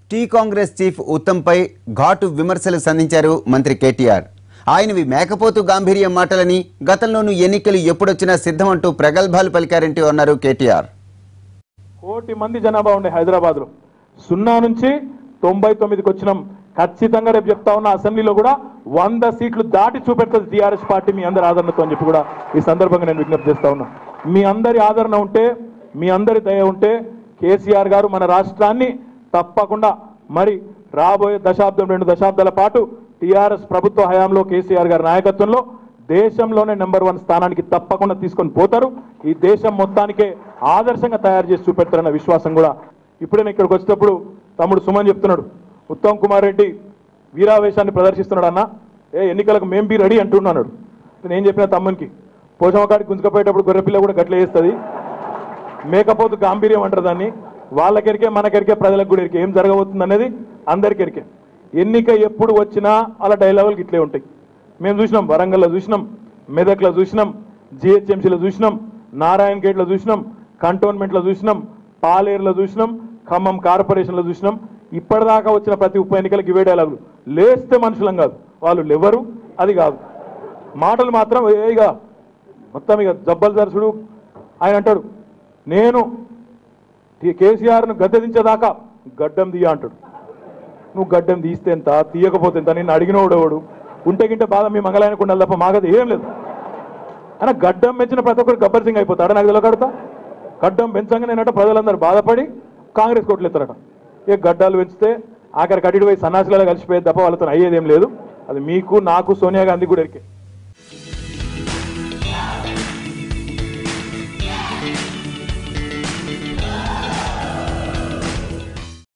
tea Congress chief ఉత్తమ్పై ఘాటు విమర్శలు సంధించారు మంత్రి కేటీఆర్ ఆయనవి మేకపోతు గాంభీర్యం మాటలని గతంలోనూ ఎన్నికలు ఎప్పుడొచ్చినా సిద్ధమంటూ ప్రగల్భాలు పలికారంటూ అన్నారు కేటీఆర్ కోటి మంది జనాభా ఉండే హైదరాబాద్ లో సున్నా నుంచి తొంభై తొమ్మిదికి వచ్చినాం ఖచ్చితంగా రేపు చెప్తా ఉన్న అసెంబ్లీలో కూడా వంద సీట్లు దాటి చూపెడుతుంది టీఆర్ఎస్ పార్టీ మీ అందరి ఆదరణతో అని చెప్పి కూడా ఈ సందర్భంగా నేను విజ్ఞప్తి చేస్తా ఉన్నా మీ అందరి ఆదరణ ఉంటే మీ అందరి దయ ఉంటే కేసీఆర్ గారు మన రాష్ట్రాన్ని తప్పకుండా మరి రాబోయే దశాబ్దం రెండు దశాబ్దాల పాటు టీఆర్ఎస్ ప్రభుత్వ హయాంలో కేసీఆర్ గారి నాయకత్వంలో దేశంలోనే నెంబర్ వన్ స్థానానికి తప్పకుండా తీసుకొని పోతారు ఈ దేశం మొత్తానికే ఆదర్శంగా తయారు చేసి చూపెడతారన్న విశ్వాసం కూడా ఇప్పుడే నేను ఇక్కడికి వచ్చేటప్పుడు తమ్ముడు సుమన్ చెప్తున్నాడు ఉత్తమ్ కుమార్ రెడ్డి వీరావేశాన్ని ప్రదర్శిస్తున్నాడు అన్న ఏ ఎన్నికలకు మేం బి రెడీ అంటున్నాడు నేను ఏం చెప్పిన తమ్మునికి పోషమకాడికి గుంజుకపోయేటప్పుడు గొర్రెపిల్ల కూడా గట్ల వేస్తుంది మేకపోతు గాంభీర్యం అంటారు దాన్ని వాళ్ళకెరికే మనకెరికే ప్రజలకు కూడా ఎరికే ఏం జరగబోతుంది అనేది అందరికి ఎరికే ఎన్నిక ఎప్పుడు వచ్చినా అలా డైలాగులు ఇట్లే ఉంటాయి మేము చూసినాం వరంగల్లో చూసినాం మెదక్లో చూసినాం జిహెచ్ఎంసీలో చూసినాం నారాయణ గేట్లో చూసినాం కంటోన్మెంట్లో చూసినాం పాలేరులో చూసినాం ఖమ్మం కార్పొరేషన్లో చూసినాం ఇప్పటిదాకా వచ్చిన ప్రతి ఉప ఎన్నికలకు ఇవే డైలాగులు లేస్తే మనుషులం కాదు వాళ్ళు లేవరు అది కాదు మాటలు మాత్రం ఏగా మొత్తం ఇక జబ్బల్ దర్శుడు ఆయన అంటాడు నేను టి- కేసీఆర్ను గద్దె దించేదాకా గడ్డం తీయ అంటాడు నువ్వు గడ్డం తీస్తే ఎంత తీయకపోతే ఎంత నిన్ను అడిగినోడు ఎవడు ఉంటే గింటే బాధ మీ మంగళానికి ఉండాలి తప్ప మాకది ఏం లేదు అయినా గడ్డం పెంచిన ప్రతి ఒక్కరు గబ్బర్ సింగ్ అయిపోతాడు నాకు తెలియకడతా గడ్డం పెంచంగా నేనట ప్రజలందరూ బాధపడి కాంగ్రెస్ కోట్లు ఎత్తారట ఏ గడ్డాలు పెంచితే ఆఖరి కటిడి పోయి సన్నాసులలో కలిసిపోయేది తప్ప వాళ్ళతో అయ్యేదేం లేదు అది మీకు నాకు సోనియా గాంధీ కూడా ఎరికే